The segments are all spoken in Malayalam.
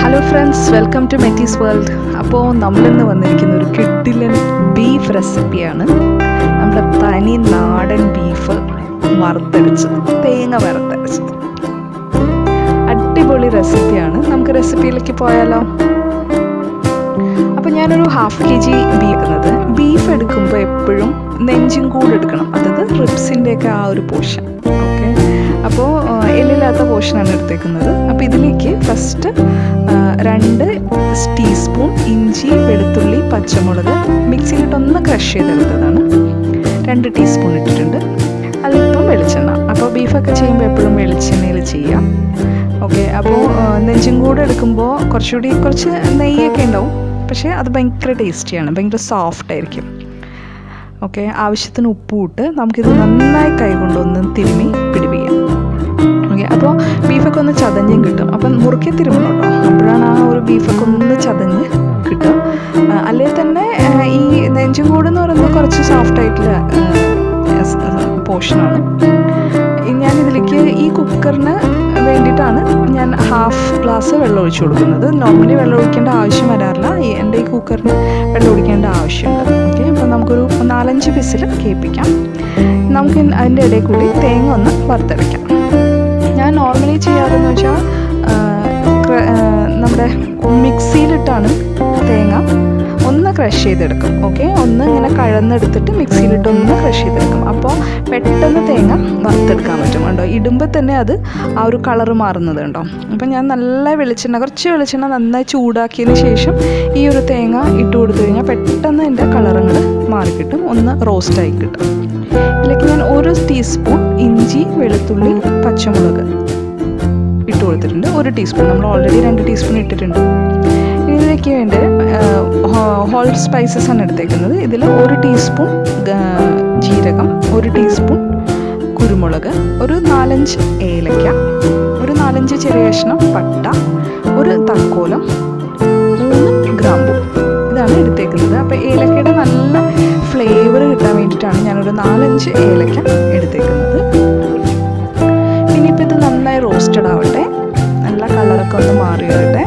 hello friends welcome to Metty's world അപ്പോൾ നമ്മളിന്ന് വന്നിരിക്കുന്ന ഒരു കിഡിലൻ ബീഫ് റെസിപ്പിയാണ് നമ്മുടെ തനി നാടൻ ബീഫ് വറുത്തരച്ചത് തേങ്ങ വറുത്തരച്ചത് അടിപൊളി റെസിപ്പിയാണ് നമുക്ക് റെസിപ്പിയിലേക്ക് പോയാലോ അപ്പോൾ ഞാനൊരു ഹാഫ് കെ ജി ബീക്കുന്നത് ബീഫ് എടുക്കുമ്പോൾ എപ്പോഴും നെഞ്ചും കൂടെ എടുക്കണം അതായത് റിബ്സിൻ്റെയൊക്കെ ആ ഒരു പോർഷൻ ഓക്കെ അപ്പോൾ എല്ലില്ലാത്ത പോർഷനാണ് എടുത്തേക്കുന്നത് അപ്പോൾ ഇതിലേക്ക് ഫസ്റ്റ് രണ്ട് ടീസ്പൂൺ ഇഞ്ചി വെളുത്തുള്ളി പച്ചമുളക് മിക്സിയിലിട്ടൊന്ന് ക്രഷ് ചെയ്തെടുത്തതാണ് രണ്ട് ടീസ്പൂൺ ഇട്ടിട്ടുണ്ട് അല്പം വെളിച്ചെണ്ണ അപ്പോൾ ബീഫൊക്കെ ചെയ്യുമ്പോൾ എപ്പോഴും വെളിച്ചെണ്ണയിൽ ചെയ്യാം ഓക്കെ അപ്പോൾ നെഞ്ചും കൂടെ എടുക്കുമ്പോൾ കുറച്ചുകൂടി കുറച്ച് നെയ്യൊക്കെ ഉണ്ടാവും പക്ഷേ അത് ഭയങ്കര ടേസ്റ്റിയാണ് ഭയങ്കര സോഫ്റ്റ് ആയിരിക്കും ഓക്കെ ആവശ്യത്തിന് ഉപ്പും ഇട്ട് നമുക്കിത് നന്നായി കൈ കൊണ്ടൊന്ന് തിരുമ്മി പിടിപ്പിക്കാം ഓക്കെ അപ്പോൾ ബീഫൊക്കെ ഒന്ന് ചതഞ്ഞും കിട്ടും അപ്പം മുറുക്കി തിരുമണം കേട്ടോ അപ്പോഴാണ് ആ ഒരു ബീഫൊക്കെ ഒന്ന് ചതഞ്ഞ് കിട്ടും അല്ലെങ്കിൽ തന്നെ ഈ നെഞ്ചും കൂട് എന്ന് പറയുന്നത് കുറച്ച് സോഫ്റ്റ് ആയിട്ടുള്ള പോർഷനാണ് ഞാനിതിലേക്ക് ഈ കുക്കറിന് വേണ്ടിയിട്ടാണ് ഞാൻ ഹാഫ് ഗ്ലാസ് വെള്ളം ഒഴിച്ചു കൊടുക്കുന്നത് നോർമലി വെള്ളം ഒഴിക്കേണ്ട ആവശ്യം വരാറില്ല എൻ്റെ ഈ കുക്കറിന് വെള്ളം ഒഴിക്കേണ്ട ആവശ്യമുണ്ട് ഓക്കെ അപ്പോൾ നമുക്കൊരു നാലഞ്ച് പിസിൽ കേൾപ്പിക്കാം നമുക്ക് അതിൻ്റെ ഇടയിൽ കൂടി തേങ്ങ ഒന്ന് വറുത്തരയ്ക്കാം ഞാൻ നോർമലി ചെയ്യാറെന്ന് വെച്ചാൽ നമ്മുടെ മിക്സിയിലിട്ടാണ് തേങ്ങ ഒന്ന് ക്രഷ് ചെയ്തെടുക്കും ഓക്കെ ഒന്ന് ഇങ്ങനെ കഴന്നെടുത്തിട്ട് മിക്സിയിലിട്ട് ഒന്ന് ക്രഷ് ചെയ്തെടുക്കും അപ്പോൾ പെട്ടെന്ന് തേങ്ങ വറുത്തെടുക്കാൻ പറ്റും കണ്ടോ ഇടുമ്പോൾ തന്നെ അത് ആ ഒരു കളറ് മാറുന്നത് കണ്ടോ അപ്പം ഞാൻ നല്ല വെളിച്ചെണ്ണ കുറച്ച് വെളിച്ചെണ്ണ നന്നായി ചൂടാക്കിയതിന് ശേഷം ഈ ഒരു തേങ്ങ ഇട്ട് കൊടുത്തു കഴിഞ്ഞാൽ പെട്ടെന്ന് എൻ്റെ കളറുകൾ മാറിക്കിട്ടും ഒന്ന് റോസ്റ്റായി കിട്ടും ഇതിലേക്ക് ഞാൻ ഒരു ടീസ്പൂൺ ഇഞ്ചി വെളുത്തുള്ളി പച്ചമുളക് ഇട്ട് കൊടുത്തിട്ടുണ്ട് ഒരു ടീസ്പൂൺ നമ്മൾ ഓൾറെഡി രണ്ട് ടീസ്പൂൺ ഇട്ടിട്ടുണ്ട് ഇതിലേക്ക് വേണ്ടി ഹോൾ സ്പൈസസ് ആണ് എടുത്തേക്കുന്നത് ഇതിൽ ഒരു ടീസ്പൂൺ ജീരകം ഒരു ടീസ്പൂൺ കുരുമുളക് ഒരു നാലഞ്ച് ഏലക്ക ഒരു നാലഞ്ച് ചെറിയ കഷ്ണം പട്ട ഒരു തക്കോലം മൂന്ന് ഗ്രാമ്പു ഇതാണ് എടുത്തേക്കുന്നത് അപ്പോൾ ഏലക്കയുടെ നല്ല ഫ്ലേവർ കിട്ടാൻ വേണ്ടിയിട്ടാണ് ഞാനൊരു നാലഞ്ച് ഏലക്ക എടുത്തേക്കുന്നത് ഇനിയിപ്പോൾ ഇത് നന്നായി റോസ്റ്റഡ് ആവട്ടെ നല്ല കളറൊക്കെ ഒന്ന് മാറി വരട്ടെ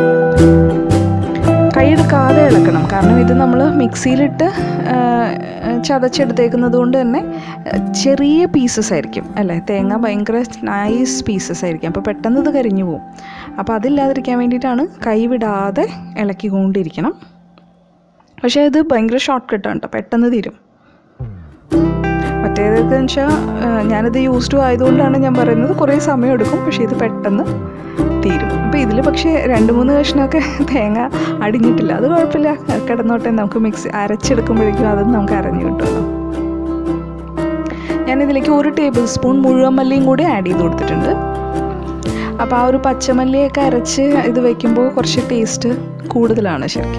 കൈയെടുക്കാതെ ഇളക്കണം കാരണം ഇത് നമ്മൾ മിക്സിയിലിട്ട് ചതച്ചെടുത്തേക്കുന്നത് കൊണ്ട് തന്നെ ചെറിയ പീസസ് ആയിരിക്കും അല്ലേ തേങ്ങ ഭയങ്കര നൈസ് പീസസ് ആയിരിക്കും അപ്പോൾ പെട്ടെന്ന് ഇത് കരിഞ്ഞു പോകും അപ്പോൾ അതില്ലാതിരിക്കാൻ വേണ്ടിയിട്ടാണ് കൈ വിടാതെ ഇളക്കിക്കൊണ്ടിരിക്കണം പക്ഷേ ഇത് ഭയങ്കര ഷോർട്ട് കട്ടാണ് കേട്ടോ പെട്ടെന്ന് തീരും മറ്റേതൊക്കെ വെച്ചാൽ ഞാനിത് യൂസ് ടു ആയതുകൊണ്ടാണ് ഞാൻ പറയുന്നത് കുറേ സമയം എടുക്കും പക്ഷേ ഇത് പെട്ടെന്ന് തീരും അപ്പോൾ ഇതിൽ പക്ഷേ രണ്ട് മൂന്ന് കഷ്ണമൊക്കെ തേങ്ങ അടിഞ്ഞിട്ടില്ല അത് കുഴപ്പമില്ല കിടന്നോട്ടെ നമുക്ക് മിക്സി അരച്ചെടുക്കുമ്പോഴേക്കും അത് നമുക്ക് അരഞ്ഞു കിട്ടുമല്ലോ ഞാനിതിലേക്ക് ഒരു ടേബിൾ സ്പൂൺ മുഴുവൻ മല്ലിയും കൂടി ആഡ് ചെയ്ത് കൊടുത്തിട്ടുണ്ട് അപ്പോൾ ആ ഒരു പച്ചമല്ലിയൊക്കെ അരച്ച് ഇത് വയ്ക്കുമ്പോൾ കുറച്ച് ടേസ്റ്റ് കൂടുതലാണ് ശരിക്കും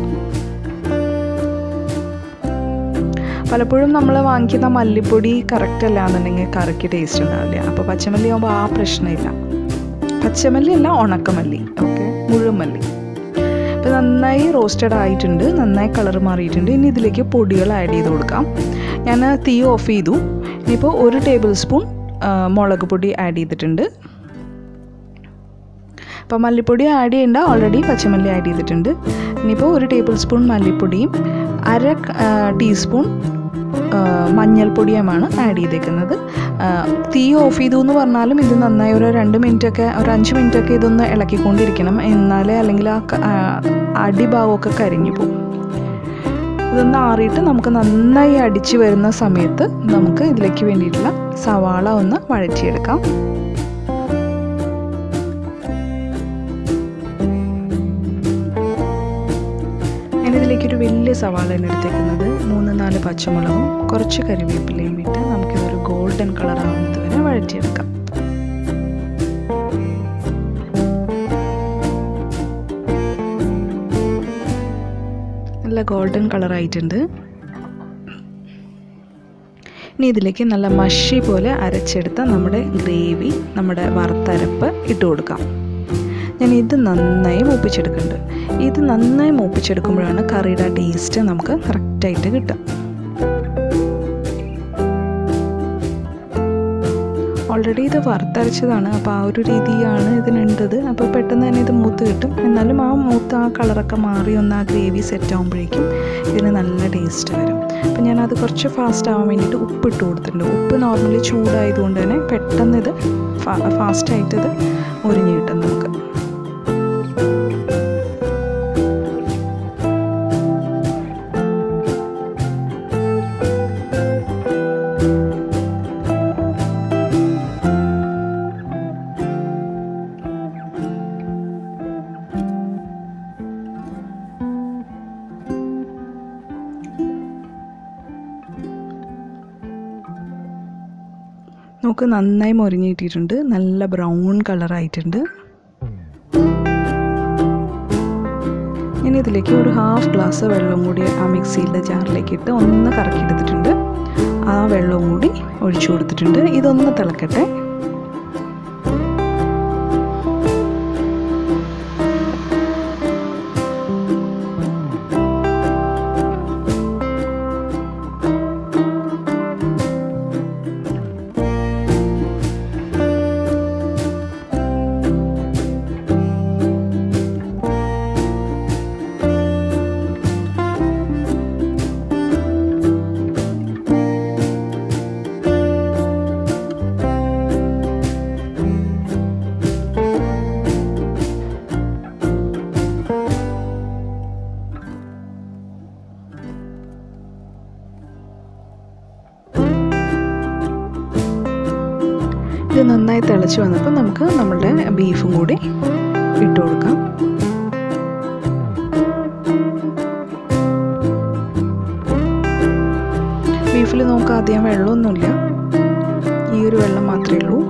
പലപ്പോഴും നമ്മൾ വാങ്ങിക്കുന്ന മല്ലിപ്പൊടി കറക്റ്റ് അല്ല എന്നുണ്ടെങ്കിൽ കറിക്ക് ടേസ്റ്റ് ഉണ്ടാവില്ല അപ്പോൾ പച്ചമല്ലി ആകുമ്പോൾ ആ പ്രശ്നമില്ല പച്ചമല്ലി അല്ല ഉണക്കമല്ലി ഓക്കെ മുഴുമല്ലി അപ്പോൾ നന്നായി റോസ്റ്റഡ് ആയിട്ടുണ്ട് നന്നായി കളർ മാറിയിട്ടുണ്ട് ഇനി ഇതിലേക്ക് പൊടികൾ ആഡ് ചെയ്ത് കൊടുക്കാം ഞാൻ തീ ഓഫ് ചെയ്തു ഇനിയിപ്പോൾ ഒരു ടേബിൾ സ്പൂൺ മുളക് പൊടി ആഡ് ചെയ്തിട്ടുണ്ട് അപ്പോൾ മല്ലിപ്പൊടി ആഡ് ചെയ്യേണ്ട ഓൾറെഡി പച്ചമല്ലി ആഡ് ചെയ്തിട്ടുണ്ട് ഇനിയിപ്പോൾ ഒരു ടേബിൾ സ്പൂൺ മല്ലിപ്പൊടിയും അര ടീസ്പൂൺ മഞ്ഞൾപ്പൊടിയുമാണ് ആഡ് ചെയ്തേക്കുന്നത് തീ ഓഫ് ചെയ്തു എന്ന് പറഞ്ഞാലും ഇത് നന്നായി ഒരു രണ്ട് മിനിറ്റൊക്കെ ഒരു അഞ്ച് മിനിറ്റൊക്കെ ഇതൊന്ന് ഇളക്കിക്കൊണ്ടിരിക്കണം എന്നാലേ അല്ലെങ്കിൽ ആ അടിഭാഗമൊക്കെ കരിഞ്ഞു പോകും ഇതൊന്ന് ആറിയിട്ട് നമുക്ക് നന്നായി അടിച്ച് വരുന്ന സമയത്ത് നമുക്ക് ഇതിലേക്ക് വേണ്ടിയിട്ടുള്ള സവാള ഒന്ന് വഴറ്റിയെടുക്കാം ഞാനിതിലേക്കൊരു വലിയ സവാളയാണ് എടുത്തേക്കുന്നത് മൂന്ന് നാല് പച്ചമുളകും കുറച്ച് കരിവേപ്പിലയും ഇട്ട് നമുക്കിതൊരു ഗോൾഡൻ കളർ ആവുന്നത് വരെ വഴറ്റിയെടുക്കാം നല്ല ഗോൾഡൻ കളർ ആയിട്ടുണ്ട് ഇനി ഇതിലേക്ക് നല്ല മഷി പോലെ അരച്ചെടുത്ത നമ്മുടെ ഗ്രേവി നമ്മുടെ വറുത്തരപ്പ് ഇട്ട് കൊടുക്കാം ഞാൻ ഇത് നന്നായി മൂപ്പിച്ചെടുക്കുന്നുണ്ട് ഇത് നന്നായി മൂപ്പിച്ചെടുക്കുമ്പോഴാണ് കറിയുടെ ടേസ്റ്റ് നമുക്ക് കറക്റ്റായിട്ട് കിട്ടുക ഓൾറെഡി ഇത് വറുത്തരച്ചതാണ് അപ്പോൾ ആ ഒരു രീതിയാണ് ഇതിനുണ്ടത് അപ്പോൾ പെട്ടെന്ന് തന്നെ ഇത് മൂത്ത് കിട്ടും എന്നാലും ആ മൂത്ത് ആ കളറൊക്കെ മാറി ഒന്ന് ആ ഗ്രേവി സെറ്റ് ആകുമ്പോഴേക്കും ഇതിന് നല്ല ടേസ്റ്റ് വരും അപ്പോൾ ഞാനത് കുറച്ച് ഫാസ്റ്റ് ആവാൻ വേണ്ടിയിട്ട് ഉപ്പ് ഇട്ട് കൊടുത്തിട്ടുണ്ട് ഉപ്പ് നോർമലി ചൂടായതുകൊണ്ട് തന്നെ പെട്ടെന്ന് ഇത് ഫാസ്റ്റായിട്ട് ഇത് മുരിഞ്ഞ് കിട്ടും നമുക്ക് നമുക്ക് നന്നായി മൊരിഞ്ഞിട്ടിട്ടുണ്ട് നല്ല ബ്രൗൺ കളറായിട്ടുണ്ട് ഇനി ഇതിലേക്ക് ഒരു ഹാഫ് ഗ്ലാസ് വെള്ളം കൂടി ആ മിക്സിയുടെ ജാറിലേക്ക് ഇട്ട് ഒന്ന് കറക്കിയെടുത്തിട്ടുണ്ട് ആ വെള്ളവും കൂടി ഒഴിച്ചു കൊടുത്തിട്ടുണ്ട് ഇതൊന്ന് തിളക്കട്ടെ ഇത് നന്നായി തിളച്ച് വന്നപ്പോൾ നമുക്ക് നമ്മളുടെ ബീഫും കൂടി ഇട്ട് കൊടുക്കാം ബീഫിൽ നമുക്ക് അധികം വെള്ളമൊന്നുമില്ല ഈ ഒരു വെള്ളം മാത്രമേ ഉള്ളൂ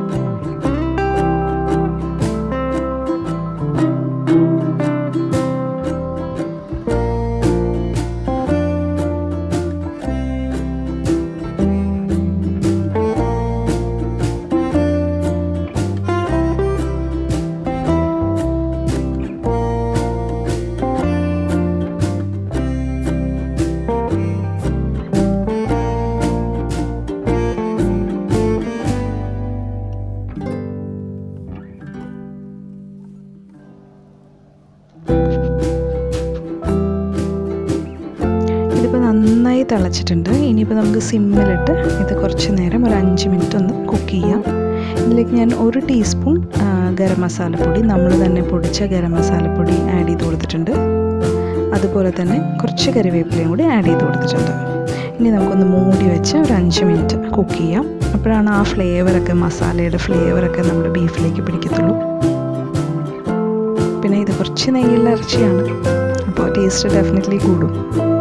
ഇതിപ്പോൾ നന്നായി തിളച്ചിട്ടുണ്ട് ഇനിയിപ്പോൾ നമുക്ക് സിമ്മിലിട്ട് ഇത് കുറച്ച് നേരം ഒരു അഞ്ച് മിനിറ്റ് ഒന്ന് കുക്ക് ചെയ്യാം ഇതിലേക്ക് ഞാൻ ഒരു ടീസ്പൂൺ ആ, ഗരം മസാലപ്പൊടി നമ്മൾ തന്നെ പൊടിച്ച ഗരം മസാലപ്പൊടി ആഡ് ചെയ്ത് കൊടുത്തിട്ടുണ്ട് അതുപോലെ തന്നെ കുറച്ച് കറിവേപ്പിലയും കൂടി ആഡ് ചെയ്ത് കൊടുത്തിട്ടുണ്ട് ഇനി നമുക്കൊന്ന് മൂടി വെച്ച് ഒരു അഞ്ച് മിനിറ്റ് കുക്ക് ചെയ്യാം അപ്പോഴാണ് ആ ഫ്ലേവറൊക്കെ മസാലയുടെ ഫ്ലേവറൊക്കെ നമ്മുടെ ബീഫിലേക്ക് പിടിക്കത്തുള്ളൂ പിന്നെ ഇത് കുറച്ച് നെയ്യുള്ള ഇറച്ചിയാണ് അപ്പോൾ ടേസ്റ്റ് ഡെഫിനറ്റ്ലി കൂടും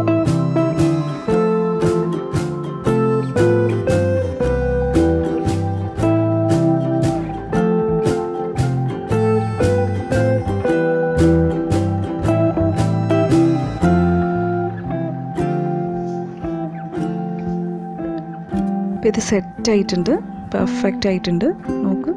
അപ്പോൾ ഇത് സെറ്റ് ആയിട്ടുണ്ട് പെർഫെക്റ്റ് ആയിട്ടുണ്ട് നോക്ക്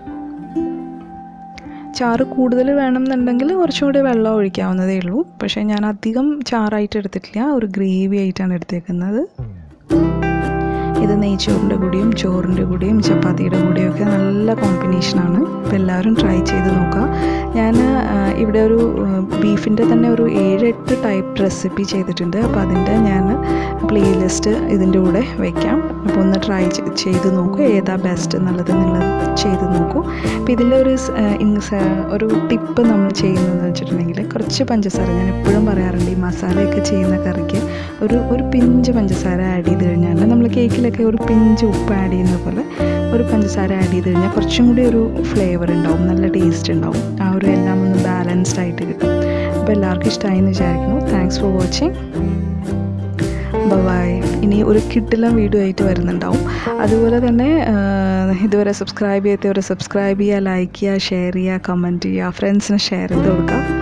ചാറ് കൂടുതൽ വേണമെന്നുണ്ടെങ്കിൽ കുറച്ചും കൂടി വെള്ളം ഒഴിക്കാവുന്നതേ ഉള്ളൂ പക്ഷേ ഞാൻ അധികം ചാറായിട്ട് എടുത്തിട്ടില്ല ഒരു ഗ്രേവി ആയിട്ടാണ് എടുത്തേക്കുന്നത് ഇത് നെയ്ച്ചോറിൻ്റെ കൂടെയും ചോറിൻ്റെ കൂടെയും ചപ്പാത്തിയുടെ കൂടെയും ഒക്കെ നല്ല കോമ്പിനേഷനാണ് അപ്പോൾ എല്ലാവരും ട്രൈ ചെയ്ത് നോക്കുക ഞാൻ ഇവിടെ ഒരു ബീഫിൻ്റെ തന്നെ ഒരു ഏഴ് എട്ട് ടൈപ്പ് റെസിപ്പി ചെയ്തിട്ടുണ്ട് അപ്പോൾ അതിൻ്റെ ഞാൻ പ്ലേലിസ്റ്റ് ഇതിൻ്റെ കൂടെ വയ്ക്കാം അപ്പോൾ ഒന്ന് ട്രൈ ചെയ്ത് നോക്കൂ ഏതാ ബെസ്റ്റ് എന്നുള്ളത് നിങ്ങൾ ചെയ്ത് നോക്കൂ അപ്പോൾ ഇതിൻ്റെ ഒരു സ്- ഏഹ് ഇൻ സ- ഒരു ടിപ്പ് നമ്മൾ ചെയ്യുന്നതെന്ന് വെച്ചിട്ടുണ്ടെങ്കിൽ കുറച്ച് പഞ്ചസാര ഞാൻ എപ്പോഴും പറയാറുണ്ട് ഈ മസാലയൊക്കെ ചെയ്യുന്ന കറിക്ക് ഒരു ഒരു പിഞ്ച് പഞ്ചസാര ആഡ് ചെയ്ത് കഴിഞ്ഞാൽ നമ്മൾ കേക്കിലൊക്കെ ഒരു പിഞ്ച് ഉപ്പ് ആഡ് ചെയ്യുന്ന പോലെ ഒരു പഞ്ചസാര ആഡ് ചെയ്ത് കഴിഞ്ഞാൽ കുറച്ചും കൂടി ഒരു ഫ്ലേവർ ഉണ്ടാവും നല്ല ടേസ്റ്റ് ഉണ്ടാവും ആ ഒരു എല്ലാം ഒന്ന് ബാലൻസ്ഡ് ആയിട്ട് കിട്ടും അപ്പോൾ എല്ലാവർക്കും ഇഷ്ടമായി എന്ന് വിചാരിക്കുന്നു താങ്ക്സ് ഫോർ വാച്ചിങ് ബൈ ഇനി ഒരു കിട്ടില്ല വീഡിയോ ആയിട്ട് വരുന്നുണ്ടാവും അതുപോലെ തന്നെ ആ, ഇതുവരെ സബ്സ്ക്രൈബ് ചെയ്യാത്തവരെ സബ്സ്ക്രൈബ് ചെയ്യുക ലൈക്ക് ചെയ്യുക ഷെയർ ചെയ്യുക കമൻറ്റ് ചെയ്യുക ഫ്രണ്ട്സിന് ഷെയർ ചെയ്ത് കൊടുക്കുക